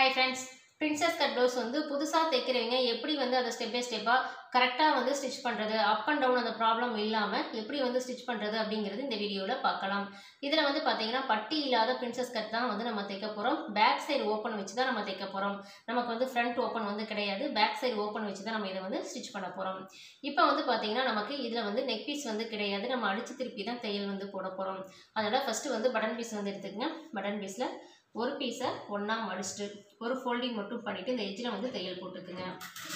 hi friends princess cut blouse வந்து புதுசாக தைக்கிறவங்க எப்படி வந்து அதை ஸ்டெப் பை ஸ்டெப்பாக கரெக்டாக வந்து ஸ்டிச் பண்ணுறது அப் அண்ட் டவுன் அந்த ப்ராப்ளம் இல்லாமல் எப்படி வந்து ஸ்டிச் பண்ணுறது அப்படிங்கிறது இந்த வீடியோவில் பார்க்கலாம் இதில் வந்து பார்த்தீங்கன்னா பட்டி இல்லாத பிரின்சஸ் கட் தான் வந்து நம்ம தைக்க போகிறோம் பேக் சைடு ஓப்பன் வச்சு தான் நம்ம தைக்க போகிறோம் நமக்கு வந்து ஃப்ரண்ட் ஓப்பன் வந்து கிடையாது பேக் சைடு ஓப்பன் வச்சு தான் நம்ம இதை வந்து ஸ்டிச் பண்ண போகிறோம் இப்போ வந்து பார்த்தீங்கன்னா நமக்கு இதில் வந்து நெக் பீஸ் வந்து கிடையாது நம்ம அடித்து திருப்பி தான் தையல் வந்து போட போகிறோம் அதனால் ஃபஸ்ட்டு வந்து பட்டன் பீஸ் வந்து எடுத்துக்கங்க பட்டன் பீஸில் ஒரு பீஸை ஒன்றா மடிச்சிட்டு ஒரு ஃபோல்டிங் மட்டும் பண்ணிவிட்டு இந்த எஜ்ஜில் வந்து தையல் போட்டுக்குங்க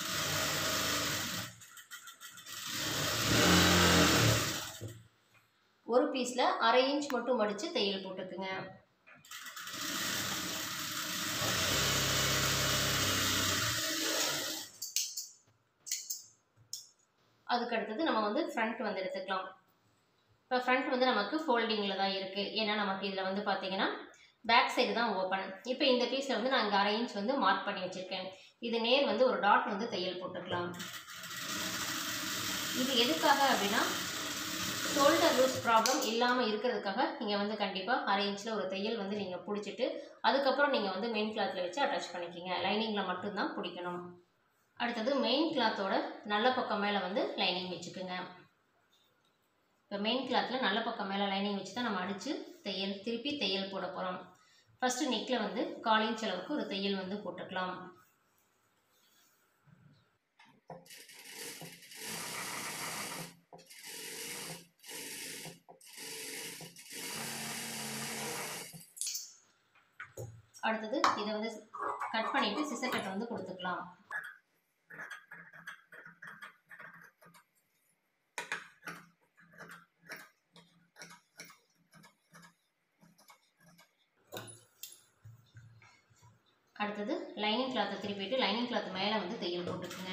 ஒரு பீஸில் அரை இன்ச் மட்டும் மடித்து தையல் போட்டுக்குங்க அதுக்கு அடுத்தது நம்ம வந்து ஃப்ரண்ட் வந்து எடுத்துக்கலாம் இப்போ ஃப்ரண்ட் வந்து நமக்கு ஃபோல்டிங்கில் தான் இருக்குது ஏன்னா நமக்கு இதில் வந்து பார்த்தீங்கன்னா பேக் சைடு தான் ஓப்பன் இப்போ இந்த பீஸில் வந்து நான் இங்கே அரை இன்ச் வந்து மார்க் பண்ணி வச்சுருக்கேன் இது நேர் வந்து ஒரு டாட் வந்து தையல் போட்டுக்கலாம் இது எதுக்காக அப்படின்னா ஷோல்டர் லூஸ் ப்ராப்ளம் இல்லாமல் இருக்கிறதுக்காக நீங்கள் வந்து கண்டிப்பாக அரை இன்ச்சில் ஒரு தையல் வந்து நீங்கள் பிடிச்சிட்டு அதுக்கப்புறம் நீங்கள் வந்து மெயின் கிளாத்தில் வச்சு அட்டாச் பண்ணிக்கிங்க லைனிங்கில் மட்டும்தான் பிடிக்கணும் அடுத்தது மெயின் கிளாத்தோட நல்ல பக்கம் மேலே வந்து லைனிங் வச்சுக்கோங்க இப்போ மெயின் கிளாத்தில் நல்ல பக்கம் மேலே லைனிங் வச்சு தான் நம்ம அடித்து தையல் திருப்பி தையல் போட போகிறோம் ஃபஸ்ட்டு நெக்கில் வந்து கால் இன்ச் அளவுக்கு ஒரு தையல் வந்து போட்டுக்கலாம் அடுத்தது இதை வந்து கட் பண்ணிவிட்டு சிசர் கட் வந்து கொடுத்துக்கலாம் அடுத்தது லைனிங் கிளாத்தை திருப்பிட்டு லைனிங் கிளாத் மேலே வந்து தையல் போட்டுக்குங்க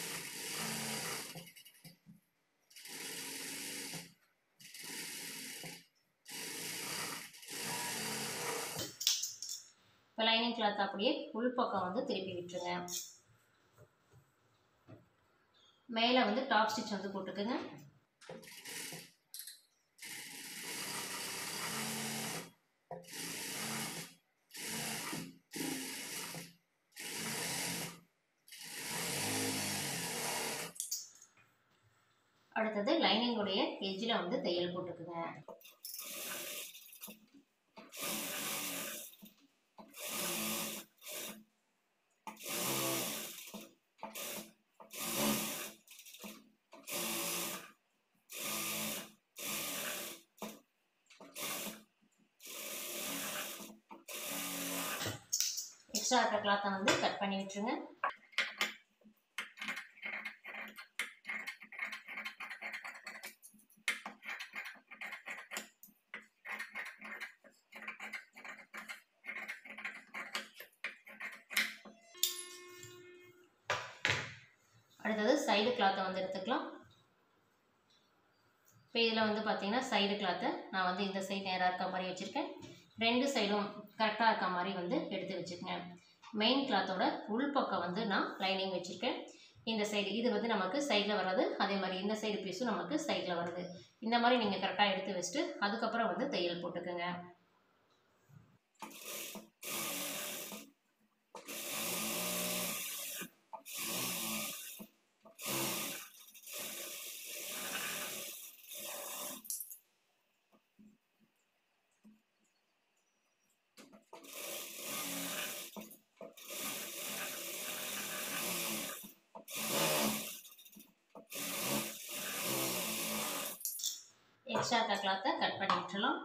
இப்போ லைனிங் கிளாத் அப்படியே உள்பக்கம் வந்து திருப்பி விட்டுருங்க மேலே வந்து டாப் ஸ்டிச் வந்து போட்டுக்குங்க அடுத்தது லைனிங்குடைய எஜ்ஜில் வந்து தையல் போட்டுக்குங்க எக்ஸ்ட்ரா இருக்க கிளாத்தை வந்து கட் பண்ணி விட்டுருங்க அடுத்தது சைடு கிளாத்தை வந்து எடுத்துக்கலாம் இப்போ இதில் வந்து பார்த்தீங்கன்னா சைடு கிளாத்தை நான் வந்து இந்த சைடு நேராக இருக்க மாதிரி வச்சுருக்கேன் ரெண்டு சைடும் கரெக்டாக இருக்க மாதிரி வந்து எடுத்து வச்சுக்கோங்க மெயின் கிளாத்தோட உள்பக்கம் வந்து நான் லைனிங் வச்சுருக்கேன் இந்த சைடு இது வந்து நமக்கு சைடில் வராது அதே மாதிரி இந்த சைடு பீஸும் நமக்கு சைடில் வருது இந்த மாதிரி நீங்கள் கரெக்டாக எடுத்து வச்சுட்டு அதுக்கப்புறம் வந்து தையல் போட்டுக்கோங்க எக்ஸ்ட்ரா இருக்க கிளாத்தை கட் பண்ணி விட்டுறலாம்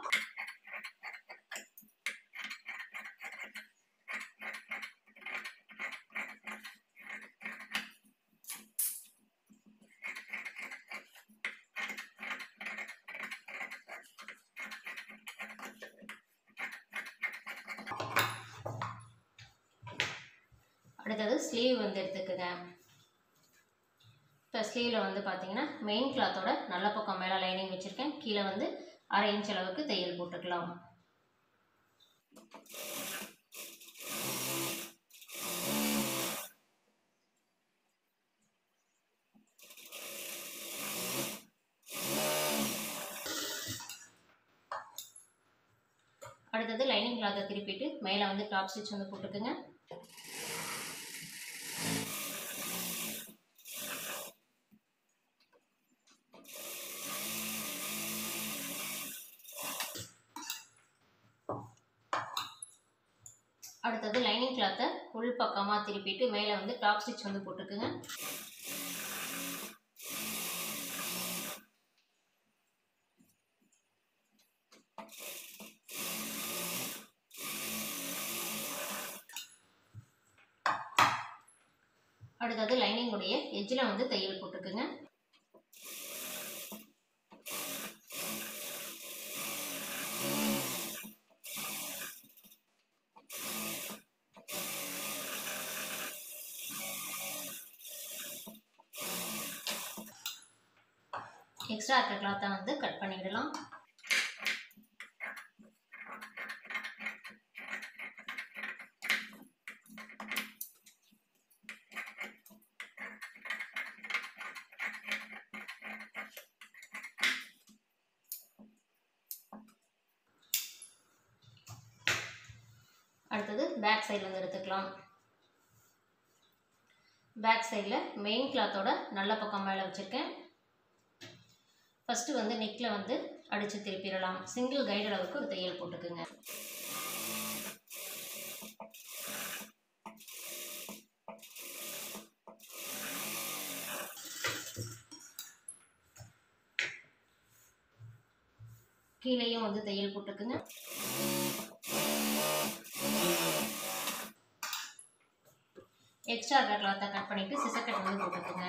அடுத்தது ஸ்லீவ் வந்து எடுத்துக்கோங்க இப்போ ஸ்லீவில் வந்து பார்த்தீங்கன்னா மெயின் கிளாத்தோட நல்ல பக்கம் மேலே லைனிங் வச்சுருக்கேன் கீழே வந்து அரை இன்ச் அளவுக்கு தையல் போட்டுக்கலாம் அடுத்தது லைனிங் கிளாத்தை திருப்பிட்டு மேலே வந்து டாப் ஸ்டிச் வந்து போட்டுக்குங்க அடுத்தது லைனிங் கிளாத்தை உள் பக்கமாக திருப்பிட்டு மேலே வந்து டாப் ஸ்டிச் வந்து போட்டுக்குங்க அடுத்தது லைனிங் உடைய எஜ்ஜில் வந்து தையல் போட்டுக்குங்க எக்ஸ்ட்ரா இருக்க கிளாத்தை வந்து கட் பண்ணிவிடலாம் அடுத்தது பேக் சைடில் வந்து எடுத்துக்கலாம் பேக் சைடில் மெயின் கிளாத்தோட நல்ல பக்கம் மேலே வச்சுருக்கேன் ஃபஸ்ட்டு வந்து நெக்கில் வந்து அடித்து திருப்பிடலாம் சிங்கிள் கைடு அளவுக்கு ஒரு தையல் போட்டுக்குங்க கீழேயும் வந்து தையல் போட்டுக்குங்க எக்ஸ்ட்ரா இருக்கிற கிளாத்தை கட் பண்ணிவிட்டு சிசர் கட் வந்து போட்டுக்குங்க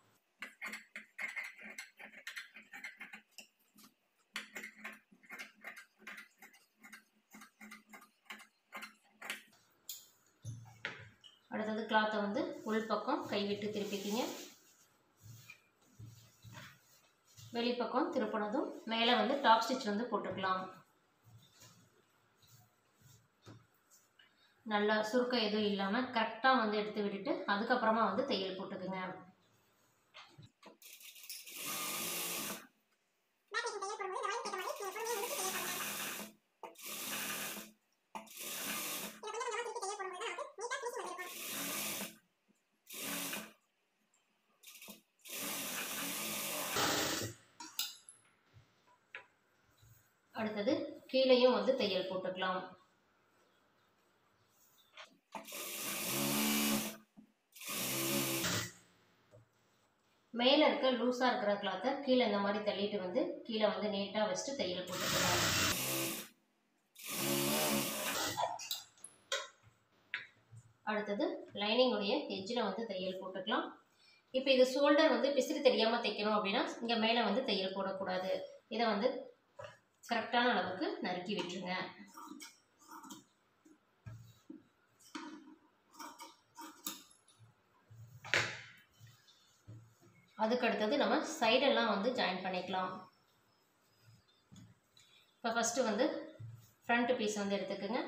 அடுத்தது கிளாத்தை வந்து உள் பக்கம் கைவிட்டு திருப்பிக்கிங்க வெளிப்பக்கம் திருப்பினதும் மேலே வந்து டாப் ஸ்டிச் வந்து போட்டுக்கலாம் நல்லா சுருக்கம் எதுவும் இல்லாமல் கரெக்டாக வந்து எடுத்து விட்டுட்டு அதுக்கப்புறமா வந்து தையல் போட்டுக்குங்க அடுத்தது கீழேயும் வந்து தையல் போட்டுக்கலாம் மேலே இருக்க லூஸாக இருக்கிற கிளாத்தை கீழே இந்த மாதிரி தள்ளிட்டு வந்து கீழே வந்து நீட்டாக வச்சுட்டு தையல் போட்டுக்கலாம் அடுத்தது லைனிங் உடைய எஜ்ஜில் வந்து தையல் போட்டுக்கலாம் இப்போ இது ஷோல்டர் வந்து பிசிறு தெரியாமல் தைக்கணும் அப்படின்னா இங்கே மேலே வந்து தையல் போடக்கூடாது இதை வந்து கரெக்டான அளவுக்கு நறுக்கி விட்டுருங்க அதுக்கு அடுத்தது நம்ம சைடெல்லாம் வந்து ஜாயின் பண்ணிக்கலாம் இப்போ ஃபஸ்ட்டு வந்து ஃப்ரண்ட் பீஸ் வந்து எடுத்துக்கோங்க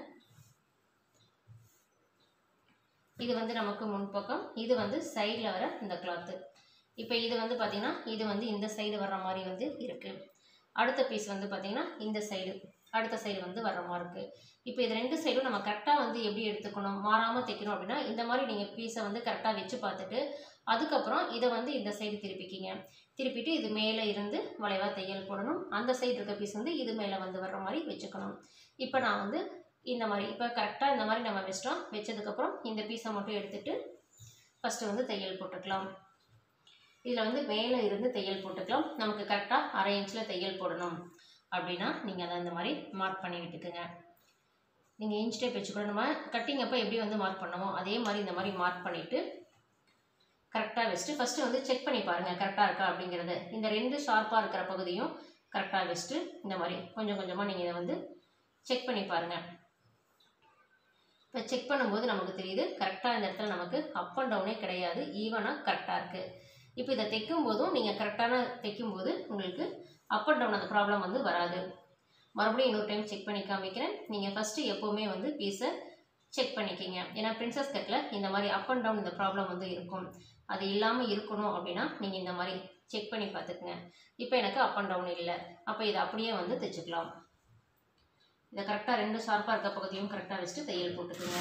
இது வந்து நமக்கு முன்பக்கம் இது வந்து சைடில் வர இந்த கிளாத்து இப்போ இது வந்து பார்த்திங்கன்னா இது வந்து இந்த சைடு வர்ற மாதிரி வந்து இருக்குது அடுத்த பீஸ் வந்து பார்த்திங்கன்னா இந்த சைடு அடுத்த சைடு வந்து வர்ற மாதிரி இருக்குது இப்போ இது ரெண்டு சைடும் நம்ம கரெக்டாக வந்து எப்படி எடுத்துக்கணும் மாறாமல் தைக்கணும் அப்படின்னா இந்த மாதிரி நீங்கள் பீஸை வந்து கரெக்டாக வச்சு பார்த்துட்டு அதுக்கப்புறம் இதை வந்து இந்த சைடு திருப்பிக்கிங்க திருப்பிட்டு இது மேலே இருந்து வளைவாக தையல் போடணும் அந்த சைடு இருக்க பீஸ் வந்து இது மேலே வந்து வர்ற மாதிரி வச்சுக்கணும் இப்போ நான் வந்து இந்த மாதிரி இப்போ கரெக்டாக இந்த மாதிரி நம்ம வச்சிட்டோம் வச்சதுக்கப்புறம் இந்த பீஸை மட்டும் எடுத்துகிட்டு ஃபஸ்ட்டு வந்து தையல் போட்டுக்கலாம் இதில் வந்து மேலே இருந்து தையல் போட்டுக்கலாம் நமக்கு கரெக்டாக அரை இன்ச்சில் தையல் போடணும் அப்படின்னா நீங்கள் அதை இந்த மாதிரி மார்க் பண்ணி விட்டுக்குங்க நீங்கள் இன்ச் டேப் வச்சு கூட நம்ம கட்டிங் அப்போ எப்படி வந்து மார்க் பண்ணுமோ அதே மாதிரி இந்த மாதிரி மார்க் பண்ணிவிட்டு கரெக்டாக வச்சுட்டு ஃபஸ்ட்டு வந்து செக் பண்ணி பாருங்கள் கரெக்டாக இருக்கா அப்படிங்கிறது இந்த ரெண்டு ஷார்ப்பாக இருக்கிற பகுதியும் கரெக்டாக வச்சுட்டு இந்த மாதிரி கொஞ்சம் கொஞ்சமாக நீங்கள் இதை வந்து செக் பண்ணி பாருங்கள் இப்போ செக் பண்ணும்போது நமக்கு தெரியுது கரெக்டாக இந்த இடத்துல நமக்கு அப் அண்ட் டவுனே கிடையாது ஈவனாக கரெக்டாக இருக்குது இப்போ இதை தைக்கும் போதும் நீங்கள் கரெக்டான தைக்கும் போது உங்களுக்கு அப் அண்ட் டவுன் அந்த ப்ராப்ளம் வந்து வராது மறுபடியும் இன்னொரு டைம் செக் பண்ணி காமிக்கிறேன் நீங்கள் ஃபஸ்ட்டு எப்போவுமே வந்து பீஸை செக் பண்ணிக்கிங்க ஏன்னா பிரின்சஸ் கட்டில் இந்த மாதிரி அப் அண்ட் டவுன் இந்த ப்ராப்ளம் வந்து இருக்கும் அது இல்லாமல் இருக்கணும் அப்படின்னா நீங்கள் இந்த மாதிரி செக் பண்ணி பார்த்துக்குங்க இப்போ எனக்கு அப் அண்ட் டவுன் இல்லை அப்போ இதை அப்படியே வந்து தைச்சுக்கலாம் இதை கரெக்டாக ரெண்டு ஷார்ப்பாக இருக்க பகுதியும் கரெக்டாக வச்சுட்டு தையல் போட்டுக்குங்க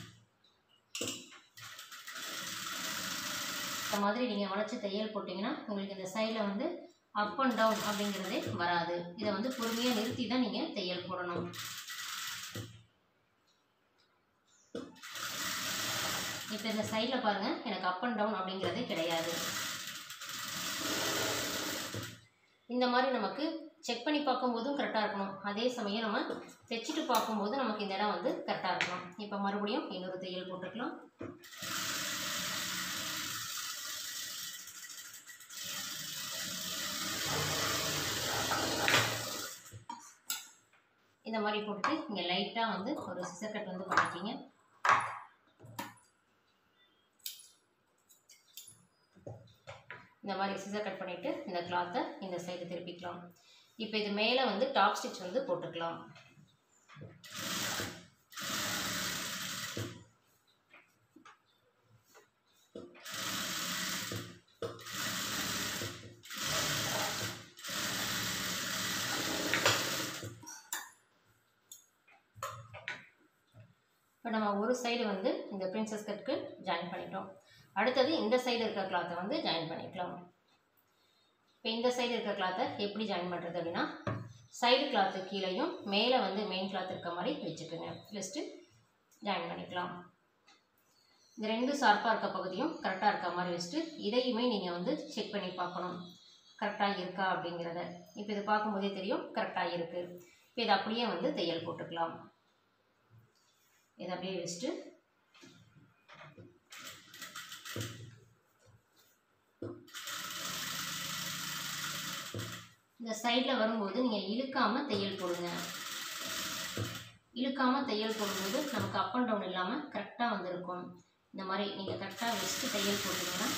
இந்த மாதிரி நீங்கள் வளைச்சி தையல் போட்டிங்கன்னா உங்களுக்கு இந்த சைடில் வந்து அப் அண்ட் டவுன் அப்படிங்கிறதே வராது இதை வந்து பொறுமையாக நிறுத்தி தான் நீங்கள் தையல் போடணும் இப்போ இந்த சைடில் பாருங்கள் எனக்கு அப் அண்ட் டவுன் அப்படிங்கிறதே கிடையாது இந்த மாதிரி நமக்கு செக் பண்ணி பார்க்கும்போதும் கரெக்டாக இருக்கணும் அதே சமயம் நம்ம தைச்சிட்டு பார்க்கும்போது நமக்கு இந்த இடம் வந்து கரெக்டாக இருக்கணும் இப்போ மறுபடியும் இன்னொரு தையல் போட்டுக்கலாம் இந்த மாதிரி போட்டுட்டு இங்கே லைட்டாக வந்து ஒரு சிசர் கட் வந்து பண்ணிக்கிங்க இந்த மாதிரி சிசர் கட் பண்ணிவிட்டு இந்த கிளாத்தை இந்த சைடு திருப்பிக்கலாம் இப்போ இது மேலே வந்து டாப் ஸ்டிச் வந்து போட்டுக்கலாம் இப்போ நம்ம ஒரு சைடு வந்து இந்த பிரின்சஸ் கட்க்கு ஜாயின் பண்ணிட்டோம் அடுத்தது இந்த சைடு இருக்க கிளாத்தை வந்து ஜாயின் பண்ணிக்கலாம் இப்போ இந்த சைடு இருக்க கிளாத்தை எப்படி ஜாயின் பண்ணுறது அப்படின்னா சைடு கிளாத்து கீழேயும் மேலே வந்து மெயின் கிளாத் இருக்க மாதிரி வச்சுக்கோங்க ஃபஸ்ட்டு ஜாயின் பண்ணிக்கலாம் இந்த ரெண்டு ஷார்ப்பாக இருக்க பகுதியும் கரெக்டாக இருக்க மாதிரி வச்சுட்டு இதையுமே நீங்கள் வந்து செக் பண்ணி பார்க்கணும் கரெக்டாக இருக்கா அப்படிங்கிறத இப்போ இது பார்க்கும்போதே தெரியும் கரெக்டாக இருக்குது இப்போ இதை அப்படியே வந்து தையல் போட்டுக்கலாம் இதை அப்படியே வச்சுட்டு இந்த சைடில் வரும்போது நீங்கள் இழுக்காமல் தையல் போடுங்க இழுக்காமல் தையல் போடும்போது நமக்கு அப் அண்ட் டவுன் இல்லாமல் கரெக்டாக வந்திருக்கும் இந்த மாதிரி நீங்கள் கரெக்டாக வச்சுட்டு தையல் போட்டிங்கன்னா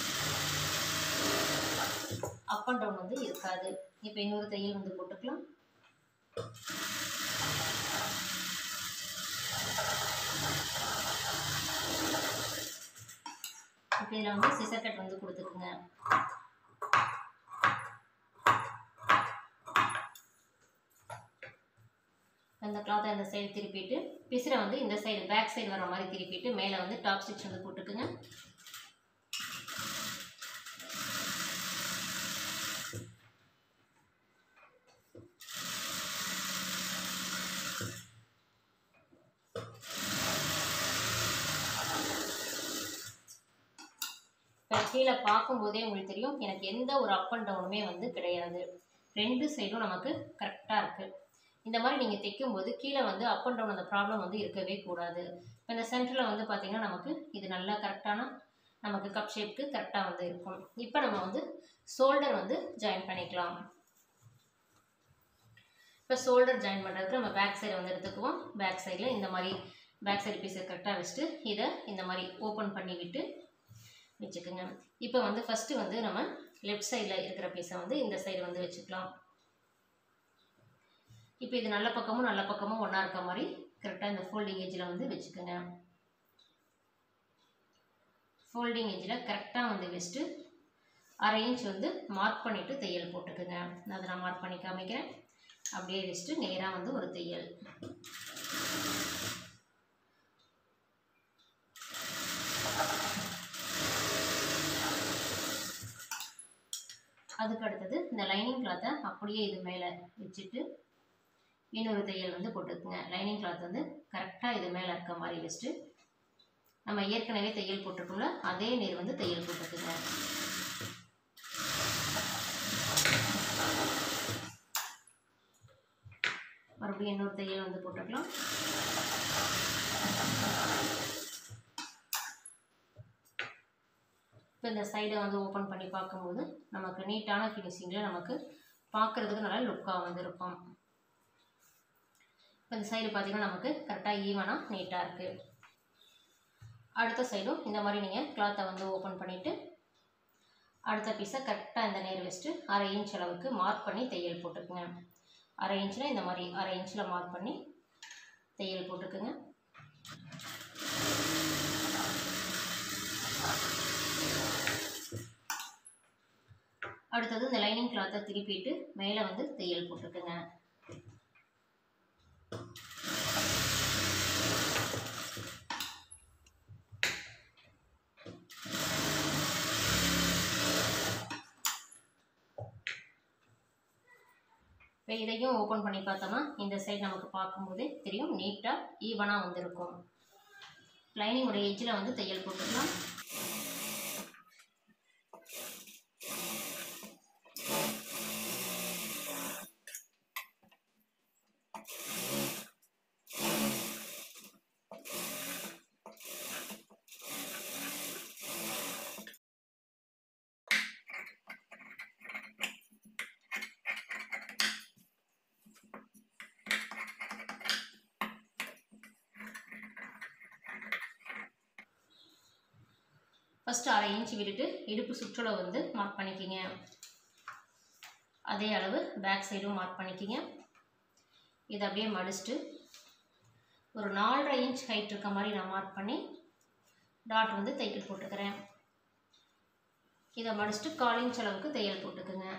அப் அண்ட் டவுன் வந்து இருக்காது இப்போ இன்னொரு தையல் வந்து போட்டுக்கலாம் இப்போ இதில் வந்து சிசர் கட் வந்து கொடுத்துக்குங்க அந்த கிளாத்தை அந்த சைடு திருப்பிட்டு பிசிரை வந்து இந்த சைடு பேக் சைடு வர மாதிரி திருப்பிட்டு மேலே வந்து டாப் ஸ்டிச் வந்து போட்டுக்குங்க இப்போ கீழே பார்க்கும்போதே உங்களுக்கு தெரியும் எனக்கு எந்த ஒரு அப் அண்ட் டவுனுமே வந்து கிடையாது ரெண்டு சைடும் நமக்கு கரெக்டாக இருக்குது இந்த மாதிரி நீங்கள் தைக்கும்போது கீழே வந்து அப் அண்ட் டவுன் அந்த ப்ராப்ளம் வந்து இருக்கவே கூடாது இப்போ இந்த சென்டரில் வந்து பார்த்திங்கன்னா நமக்கு இது நல்லா கரெக்டான நமக்கு கப் ஷேப்க்கு கரெக்டாக வந்து இருக்கும் இப்போ நம்ம வந்து ஷோல்டர் வந்து ஜாயின் பண்ணிக்கலாம் இப்போ ஷோல்டர் ஜாயின் பண்ணுறதுக்கு நம்ம பேக் சைடு வந்து எடுத்துக்குவோம் பேக் சைடில் இந்த மாதிரி பேக் சைடு பீஸை கரெக்டாக வச்சுட்டு இதை இந்த மாதிரி ஓப்பன் பண்ணி விட்டு வச்சுக்கோங்க இப்போ வந்து ஃபஸ்ட்டு வந்து நம்ம லெஃப்ட் சைடில் இருக்கிற பீஸை வந்து இந்த சைடு வந்து வச்சுக்கலாம் இப்போ இது நல்ல பக்கமும் நல்ல பக்கமும் ஒன்றா இருக்க மாதிரி கரெக்டாக இந்த ஃபோல்டிங் எஜ்ஜில் வந்து வச்சுக்கோங்க ஃபோல்டிங் எஜ்ஜில் கரெக்டாக வந்து வச்சுட்டு அரை இன்ச் வந்து மார்க் பண்ணிவிட்டு தையல் போட்டுக்குங்க அதை நான் மார்க் பண்ணி காமிக்கிறேன் அப்படியே வச்சுட்டு நேராக வந்து ஒரு தையல் அதுக்கு அடுத்தது இந்த லைனிங் கிளாத்தை அப்படியே இது மேலே வச்சுட்டு இன்னொரு தையல் வந்து போட்டுக்குங்க லைனிங் கிளாத் வந்து கரெக்டாக இது மேலே இருக்க மாதிரி வச்சுட்டு நம்ம ஏற்கனவே தையல் போட்டிருக்கோம்ல அதே நீர் வந்து தையல் போட்டுக்குங்க மறுபடியும் இன்னொரு தையல் வந்து போட்டுக்கலாம் இப்போ இந்த சைடை வந்து ஓப்பன் பண்ணி பார்க்கும்போது நமக்கு நீட்டான ஃபினிஷிங்கில் நமக்கு பார்க்குறதுக்கு நல்லா லுக்காக வந்து இருக்கும் இப்போ இந்த சைடு பார்த்திங்கன்னா நமக்கு கரெக்டாக ஈவனாக நீட்டாக இருக்குது அடுத்த சைடும் இந்த மாதிரி நீங்கள் கிளாத்தை வந்து ஓப்பன் பண்ணிவிட்டு அடுத்த பீஸை கரெக்டாக இந்த நேர் வச்சுட்டு அரை இன்ச் அளவுக்கு மார்க் பண்ணி தையல் போட்டுக்குங்க அரை இன்ச்சில் இந்த மாதிரி அரை இன்ச்சில் மார்க் பண்ணி தையல் போட்டுக்குங்க அடுத்தது இந்த லைனிங் கிளாத்தை திருப்பிட்டு மேலே வந்து தையல் போட்டுக்குங்க இப்போ இதையும் ஓப்பன் பண்ணி பார்த்தோம்னா இந்த சைடு நமக்கு பார்க்கும்போதே தெரியும் நீட்டாக ஈவனாக வந்திருக்கும் லைனிங்கோட எஜ்ஜில் வந்து தையல் போட்டுக்கலாம் ஃபஸ்ட்டு அரை இன்ச் விட்டுட்டு இடுப்பு சுற்றளவு வந்து மார்க் பண்ணிக்கிங்க அதே அளவு பேக் சைடும் மார்க் பண்ணிக்கிங்க இதை அப்படியே மடிச்சுட்டு ஒரு நாலரை இன்ச் ஹைட் இருக்க மாதிரி நான் மார்க் பண்ணி டாட் வந்து தையல் போட்டுக்கிறேன் இதை மடிச்சுட்டு கால் இன்ச் அளவுக்கு தையல் போட்டுக்குங்க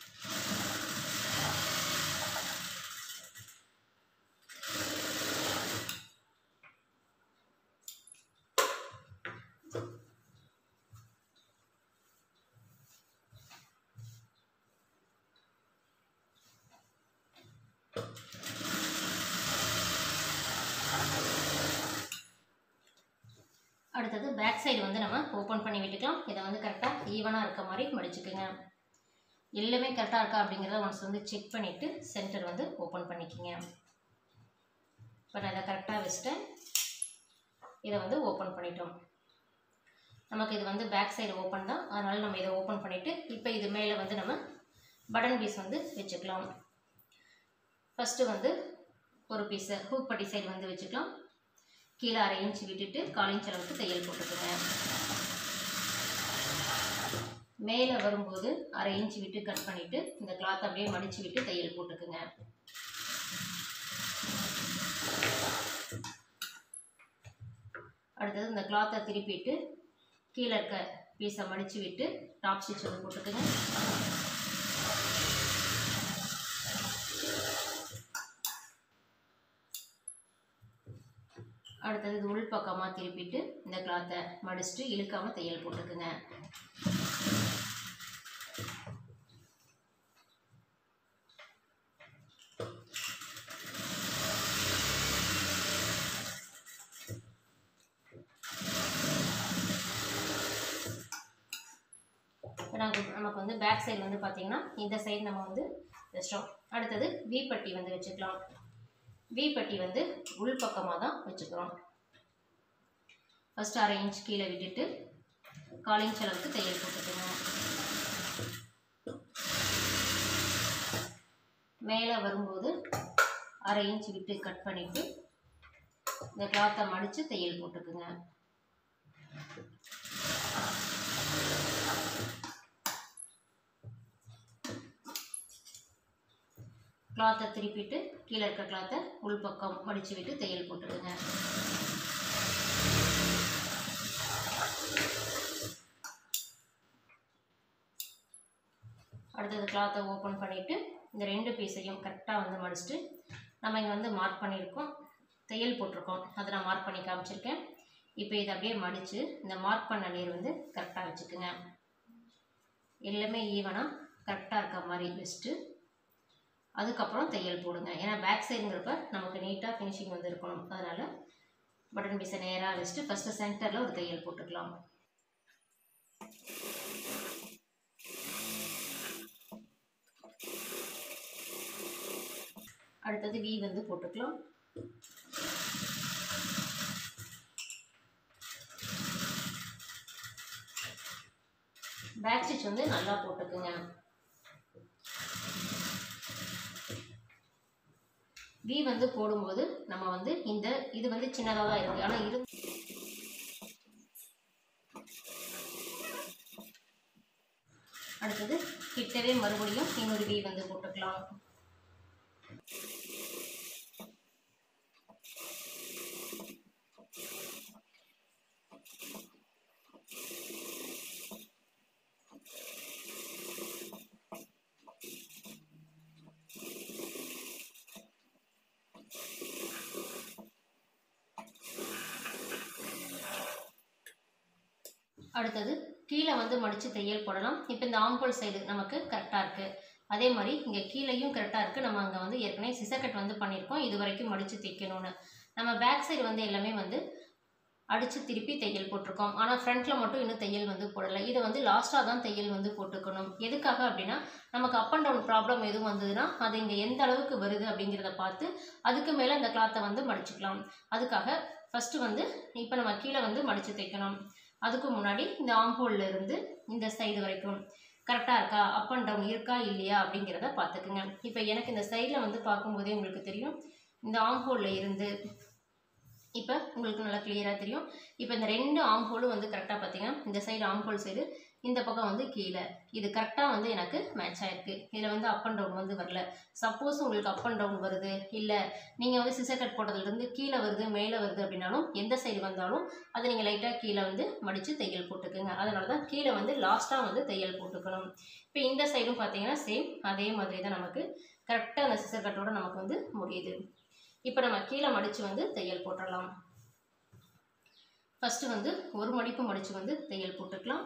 அடுத்தது பேக் சைடு வந்து நம்ம ஓப்பன் பண்ணி விட்டுக்கலாம் இதை வந்து கரெக்டாக ஈவனாக இருக்க மாதிரி மடிச்சுக்குங்க எல்லாமே கரெக்டாக இருக்கா அப்படிங்கிறத ஒன்ஸ் வந்து செக் பண்ணிவிட்டு சென்டர் வந்து ஓப்பன் பண்ணிக்கோங்க இப்போ நான் இதை கரெக்டாக வச்சுட்டேன் இதை வந்து ஓப்பன் பண்ணிட்டோம் நமக்கு இது வந்து பேக் சைடு ஓப்பன் தான் அதனால் நம்ம இதை ஓப்பன் பண்ணிவிட்டு இப்போ இது மேலே வந்து நம்ம பட்டன் பீஸ் வந்து வச்சுக்கலாம் ஃபஸ்ட்டு வந்து ஒரு பீஸை ஹூக் பட்டி சைடு வந்து வச்சுக்கலாம் கீழே அரை இன்ச் விட்டுட்டு கால் இன்ச் அளவுக்கு தையல் போட்டுக்கோங்க மேலே வரும்போது அரை இன்ச் விட்டு கட் பண்ணிவிட்டு இந்த கிளாத் அப்படியே மடித்து விட்டு தையல் போட்டுக்குங்க அடுத்தது இந்த கிளாத்தை திருப்பிட்டு கீழே இருக்க பீஸை மடித்து விட்டு டாப் ஸ்டிச் வந்து போட்டுக்குங்க அடுத்தது இது உள் பக்கமாக திருப்பிட்டு இந்த கிளாத்தை மடிச்சுட்டு இழுக்காமல் தையல் போட்டுக்குங்க இப்போ நாங்கள் நமக்கு வந்து பேக் சைடு வந்து பார்த்திங்கன்னா இந்த சைடு நம்ம வந்து வச்சிட்டோம் அடுத்தது வி பட்டி வந்து வச்சுக்கலாம் வி பட்டி வந்து உள் பக்கமாக தான் வச்சுக்கிறோம் ஃபஸ்ட்டு அரை இன்ச் கீழே விட்டுட்டு கால் இன்ச் அளவுக்கு தையல் போட்டுக்கோங்க மேலே வரும்போது அரை இன்ச் விட்டு கட் பண்ணிவிட்டு இந்த கிளாத்தை மடித்து தையல் போட்டுக்குங்க கிளாத்தை திருப்பிட்டு கீழே இருக்க கிளாத்தை உள் பக்கம் மடித்து விட்டு தையல் போட்டுடுங்க அடுத்தது கிளாத்தை ஓப்பன் பண்ணிவிட்டு இந்த ரெண்டு பீஸையும் கரெக்டாக வந்து மடிச்சுட்டு நம்ம இங்கே வந்து மார்க் பண்ணியிருக்கோம் தையல் போட்டிருக்கோம் அதை நான் மார்க் பண்ணி காமிச்சிருக்கேன் இப்போ இதை அப்படியே மடித்து இந்த மார்க் பண்ண நீர் வந்து கரெக்டாக வச்சுக்குங்க எல்லாமே ஈவனாக கரெக்டாக இருக்க மாதிரி வச்சுட்டு அதுக்கப்புறம் தையல் போடுங்க ஏன்னா பேக் சைடுங்கிறப்ப நமக்கு நீட்டாக ஃபினிஷிங் வந்து இருக்கணும் அதனால் பட்டன் பீஸை நேராக வச்சுட்டு ஃபஸ்ட்டு சென்டரில் ஒரு தையல் போட்டுக்கலாம் அடுத்தது வி வந்து போட்டுக்கலாம் பேக் ஸ்டிச் வந்து நல்லா போட்டுக்குங்க வி வந்து போடும்போது நம்ம வந்து இந்த இது வந்து சின்னதாக தான் இருக்குது ஆனால் இரு அடுத்தது கிட்டவே மறுபடியும் இன்னொரு வி வந்து போட்டுக்கலாம் அடுத்தது கீழே வந்து மடித்து தையல் போடலாம் இப்போ இந்த ஆம்பல் சைடு நமக்கு கரெக்டாக இருக்குது அதே மாதிரி இங்கே கீழேயும் கரெக்டாக இருக்குது நம்ம அங்கே வந்து ஏற்கனவே சிசர் கட் வந்து பண்ணியிருக்கோம் இது வரைக்கும் மடித்து தைக்கணும்னு நம்ம பேக் சைடு வந்து எல்லாமே வந்து அடித்து திருப்பி தையல் போட்டிருக்கோம் ஆனால் ஃப்ரண்ட்டில் மட்டும் இன்னும் தையல் வந்து போடலை இதை வந்து லாஸ்ட்டாக தான் தையல் வந்து போட்டுக்கணும் எதுக்காக அப்படின்னா நமக்கு அப் அண்ட் டவுன் ப்ராப்ளம் எதுவும் வந்ததுன்னா அது இங்கே எந்த அளவுக்கு வருது அப்படிங்கிறத பார்த்து அதுக்கு மேலே அந்த கிளாத்தை வந்து மடிச்சுக்கலாம் அதுக்காக ஃபஸ்ட்டு வந்து இப்போ நம்ம கீழே வந்து மடித்து தைக்கணும் அதுக்கு முன்னாடி இந்த ஆம்போல்ல இருந்து இந்த சைடு வரைக்கும் கரெக்டாக இருக்கா அப் அண்ட் டவுன் இருக்கா இல்லையா அப்படிங்கிறத பார்த்துக்குங்க இப்போ எனக்கு இந்த சைடில் வந்து பார்க்கும்போதே உங்களுக்கு தெரியும் இந்த ஆம்போலில் இருந்து இப்போ உங்களுக்கு நல்லா கிளியராக தெரியும் இப்போ இந்த ரெண்டு ஆம்ஹோலும் வந்து கரெக்டாக பார்த்தீங்கன்னா இந்த சைடு ஆம்ஹோல் சைடு இந்த பக்கம் வந்து கீழே இது கரெக்டாக வந்து எனக்கு மேட்ச் ஆயிருக்கு இதில் வந்து அப் அண்ட் டவுன் வந்து வரல சப்போஸ் உங்களுக்கு அப் அண்ட் டவுன் வருது இல்லை நீங்கள் வந்து சிசர் கட் போட்டதுலேருந்து கீழே வருது மேலே வருது அப்படின்னாலும் எந்த சைடு வந்தாலும் அதை நீங்கள் லைட்டாக கீழே வந்து மடித்து தையல் போட்டுக்குங்க அதனால தான் கீழே வந்து லாஸ்ட்டாக வந்து தையல் போட்டுக்கணும் இப்போ இந்த சைடும் பார்த்தீங்கன்னா சேம் அதே மாதிரி தான் நமக்கு கரெக்டாக அந்த சிசர் கட்டோட நமக்கு வந்து முடியுது இப்போ நம்ம கீழே மடித்து வந்து தையல் போட்டுடலாம் ஃபஸ்ட்டு வந்து ஒரு மடிப்பு மடித்து வந்து தையல் போட்டுக்கலாம்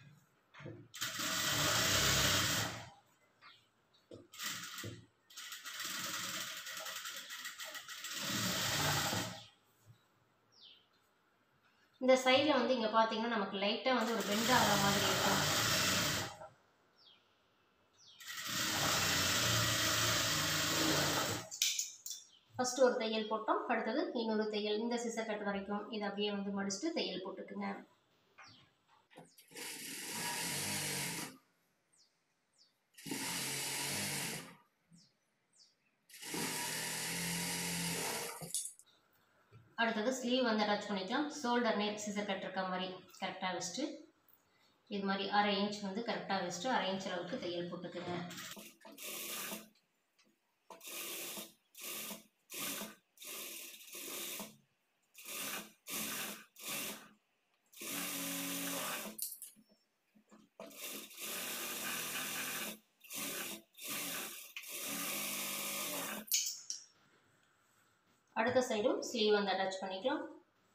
இந்த சைடில் வந்து இங்கே பார்த்தீங்கன்னா நமக்கு லைட்டாக வந்து ஒரு பெண்ட் ஆகிற மாதிரி இருக்கும் ஃபஸ்ட்டு ஒரு தையல் போட்டோம் அடுத்தது இன்னொரு தையல் இந்த சிசர் கட் வரைக்கும் இதை அப்படியே வந்து மடிச்சுட்டு தையல் போட்டுக்குங்க அடுத்தது ஸ்லீவ் வந்து அட்டாச் பண்ணிக்கலாம் ஷோல்டர் நேர் சிசர் கட் இருக்க மாதிரி கரெக்டாக வச்சுட்டு இது மாதிரி அரை இன்ச் வந்து கரெக்டாக வச்சுட்டு அரை இன்ச் அளவுக்கு தையல் போட்டுக்குங்க அடுத்த சைடும் ஸ்லீவ் வந்து அட்டாச் பண்ணிக்கலாம்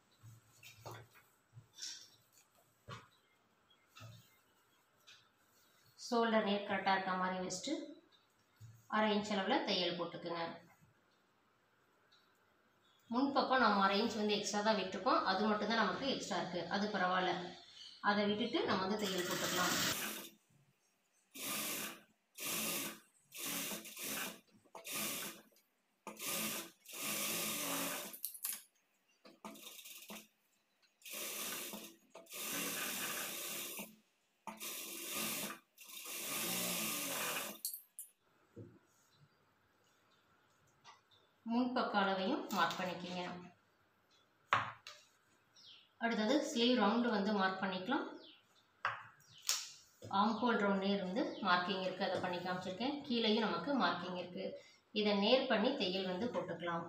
ஷோல்டர் நேர் கரெக்டாக இருக்க மாதிரி வச்சுட்டு அரை இன்ச் அளவில் தையல் போட்டுக்குங்க முன்பக்கம் நம்ம அரை இன்ச் வந்து எக்ஸ்ட்ரா தான் விட்டுருக்கோம் அது மட்டும் தான் நமக்கு எக்ஸ்ட்ரா இருக்குது அது பரவாயில்ல அதை விட்டுட்டு நம்ம வந்து தையல் போட்டுக்கலாம் முன்பக்க அளவையும் மார்க் பண்ணிக்கோங்க அடுத்தது ஸ்லீவ் ரவுண்டு வந்து மார்க் பண்ணிக்கலாம் ஆம்ஹோல் ரவுண்டே இருந்து மார்க்கிங் இருக்குது அதை பண்ணி காமிச்சிருக்கேன் கீழேயும் நமக்கு மார்க்கிங் இருக்குது இதை நேர் பண்ணி தையல் வந்து போட்டுக்கலாம்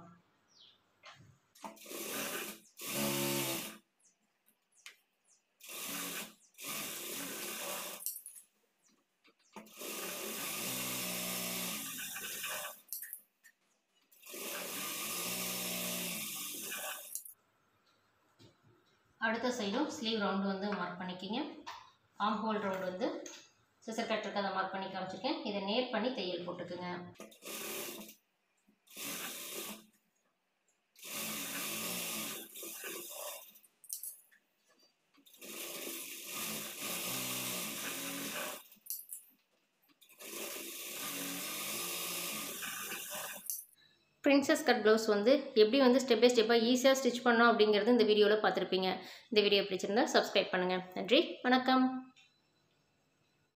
அடுத்த சைடும் ஸ்லீவ் ரவுண்டு வந்து மார்க் பண்ணிக்கிங்க ஆம் ஹோல் ரவுண்டு வந்து சிசர் கட் இருக்கதை மார்க் பண்ணி காமிச்சிருக்கேன் இதை நேர் பண்ணி தையல் போட்டுக்குங்க பிரின்சஸ் கட் ப்ளவுஸ் வந்து எப்படி வந்து ஸ்டெப் பை ஸ்டெப்பாக ஈஸியாக ஸ்டிச் பண்ணோம் அப்படிங்கிறது இந்த வீடியோவில் பார்த்துருப்பீங்க இந்த வீடியோ பிடிச்சிருந்தா சப்ஸ்கிரைப் பண்ணுங்கள் நன்றி வணக்கம்